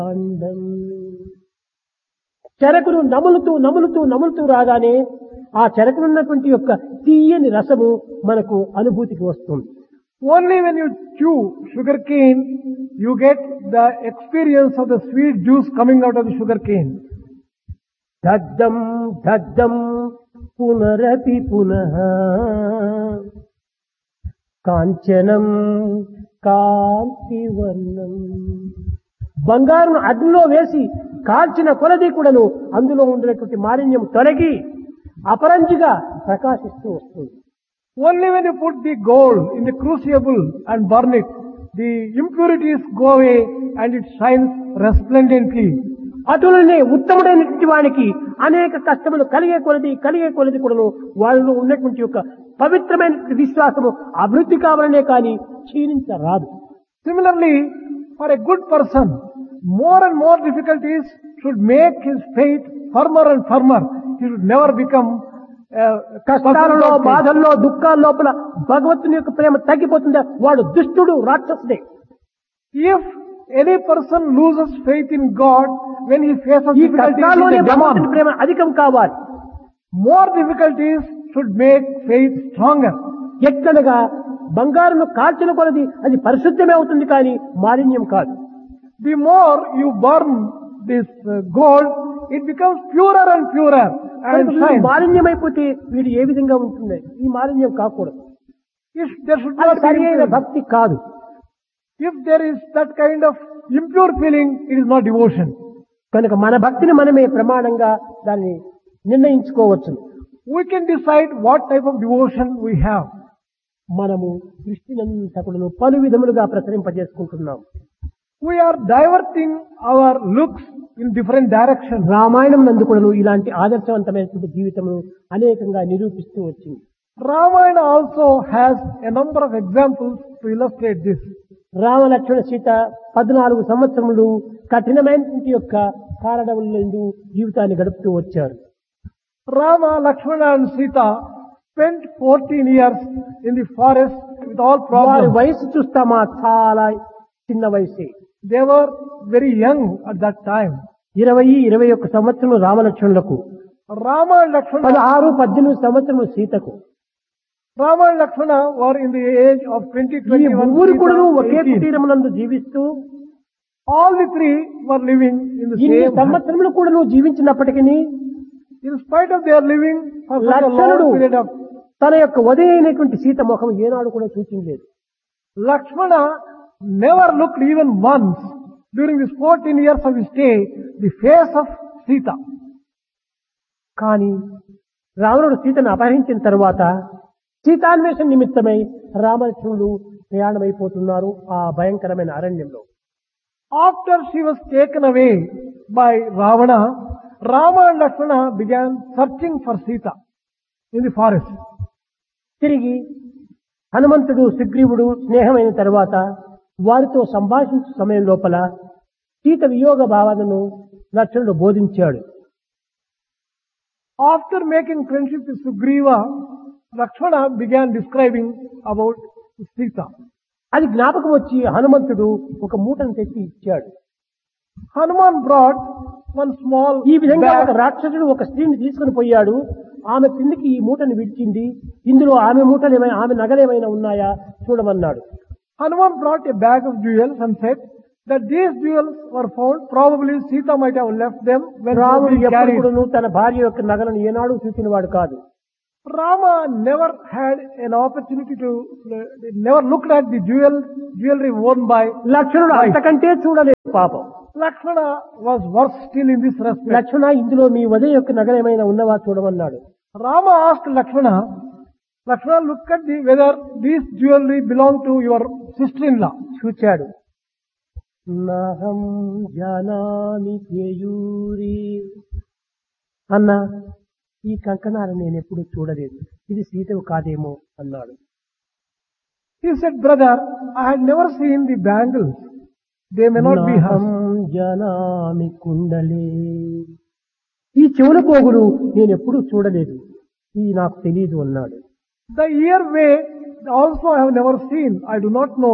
కాండం చెరకును నములుతూ నములుతూ నములుతూ రాగానే ఆ చెరకునున్నటువంటి యొక్క తీయని రసము మనకు అనుభూతికి వస్తుంది Only when you chew sugar cane, you get the experience of the sweet juice coming out of the sugar cane. దగ్ధం దగ్ధం పునరపి పునః కాంచనం కాంతివర్ణం బంగారును అగ్నిలో వేసి కాల్చిన కొలది కూడాను అందులో ఉండేటువంటి మాలిన్యం తొలగి అపరంజిగా ప్రకాశిస్తూ వస్తుంది Only when you put the gold in the crucible and burn it, the impurities go away and it shines resplendently. అటులనే ఉత్తముడైనటువంటి వానికి అనేక కష్టములు కలిగే కొలది కలిగే కొలది కూడాను వాళ్ళలో ఉన్నటువంటి యొక్క పవిత్రమైన విశ్వాసము అభివృద్ధి కావాలనే కానీ క్షీణించరాదు Similarly, for a good person, more and more difficulties should make his faith firmer and firmer. He should never become uh, కష్టాలలో person of faith. బాధల్లో దుఃఖాల లోపల భగవంతుని యొక్క ప్రేమ తగ్గిపోతుందా వాడు దుష్టుడు రాక్షసుడే If any person loses faith in God when he faces ఈ difficulties, కష్టాల్లోనే he's a భగవంతుని demon. ప్రేమ అధికం కావాలి More difficulties should make faith stronger. ఎట్లనగా బంగారును కాల్చిన కొలది అది పరిశుద్ధమే అవుతుంది కానీ మాలిన్యం కాదు The more you burn this uh, gold, it becomes purer and purer and కనుక వీడు shines. మాలిన్యమైపోతే వీడు ఏ విధంగా ఉంటుంది ఈ మాలిన్యం కాకూడదు If there should అది not be సరి అయిన impurity. భక్తి కాదు If there is that kind of impure feeling, it is not devotion. కనుక మన భక్తిని మనమే ప్రమాణంగా దాన్ని నిర్ణయించుకోవచ్చు We can decide what type of devotion we have. మనము దృష్టినంతకులను పలు విధములుగా ప్రసరింపజేసుకుంటున్నాం We are diverting our looks in different directions. Ramayanam నందుకుడను ఇలాంటి ఆదర్శవంతమైనటువంటి జీవితమును అనేకంగా నిరూపిస్తూ వచ్చింది Ramayana also has a number of examples to illustrate this. Rama లక్ష్మణ సీత పద్నాలుగు సంవత్సరములు కఠినమైనటువంటి యొక్క కారణములందు జీవితాన్ని గడుపుతూ వచ్చారు Rama, Lakshmana and Sita spent 14 years in the forest with all వారి problems. వయసు చూస్తామా చాలా చిన్న వయసే They were very young at that time. ఇరవై ఇరవై ఒక్క సంవత్సరం రామలక్ష్మణులకు Rama and Lakshmana, పదహారు పద్దెనిమిది సంవత్సరములు సీతకు Rama and Lakshmana were in the age of 20, ఈ 21, ముగ్గురు కూడా ఒకే 18. కుటీరమునందు జీవిస్తూ All the three were living in the ఇన్ని same hut. సంవత్సరములు కూడా నువ్వు జీవించినప్పటికీ In spite of their living for such a లక్షణుడు long period of తన యొక్క వదిన అయినటువంటి సీత ముఖం ఏనాడు కూడా సూచించలేదు Lakshmana never looked even once during these 14 years of his stay the face of Sita. కానీ రావణుడు సీతను అపహరించిన తరువాత సీతాన్వేషణ నిమిత్తమై రామలక్ష్మణుడు ప్రయాణమైపోతున్నారు ఆ భయంకరమైన అరణ్యంలో After she was taken away by Ravana, Rama and Lakshmana began searching for Sita in the forest. తిరిగి హనుమంతుడు సుగ్రీవుడు స్నేహమైన తరువాత వారితో సంభాషించే సమయం లోపల సీత వియోగ భావనను లక్ష్మణుడు బోధించాడు After making friendship with Sugriva, Lakshmana began describing about Sita. అది జ్ఞాపకం వచ్చి హనుమంతుడు ఒక మూటను తెచ్చి ఇచ్చాడు Hanuman brought one small ఈ విధంగా bag. ఒక రాక్షసుడు ఒక స్త్రీని తీసుకుని పోయాడు ఆమె కిందికి ఈ మూటను విడిచింది ఇందులో ఆమె మూటలు ఏమైనా ఆమె నగలేమైనా ఉన్నాయా చూడమన్నాడు Hanuman brought a bag of jewels and said that these jewels were found. Probably Sita might have left them when రాముడు she carried. ఎప్పుడు తన భార్య యొక్క నగలను ఏనాడు చూసినవాడు కాదు Rama never had an opportunity to, never looked at the jewel, jewelry worn by లక్ష్మణుడు Right. అంతకంటే చూడలేదు పాపం Lakshmana was worse still in this respect. లక్ష్మణ ఇందులో మీ ఉదయ యొక్క నగలేమైనా ఉన్నవా చూడమన్నాడు Rama asked Lakshmana, Lakshmana look at the, whether these jewelry belong to your sister-in-law. చూచాడు నహం జానామి కేయూరి అన్న ఈ కంకణాలు నేను ఎప్పుడు చూడలేదు ఇది సీతవు కాదేమో అన్నాడు He said, brother, I had never seen the bangles. They may not be నహం hers. జనామి కుండలే ఈ చెవుల పోగులు నేను ఎప్పుడూ చూడలేదు ఇది నాకు తెలియదు అన్నాడు The ear way also I have never seen. I do not know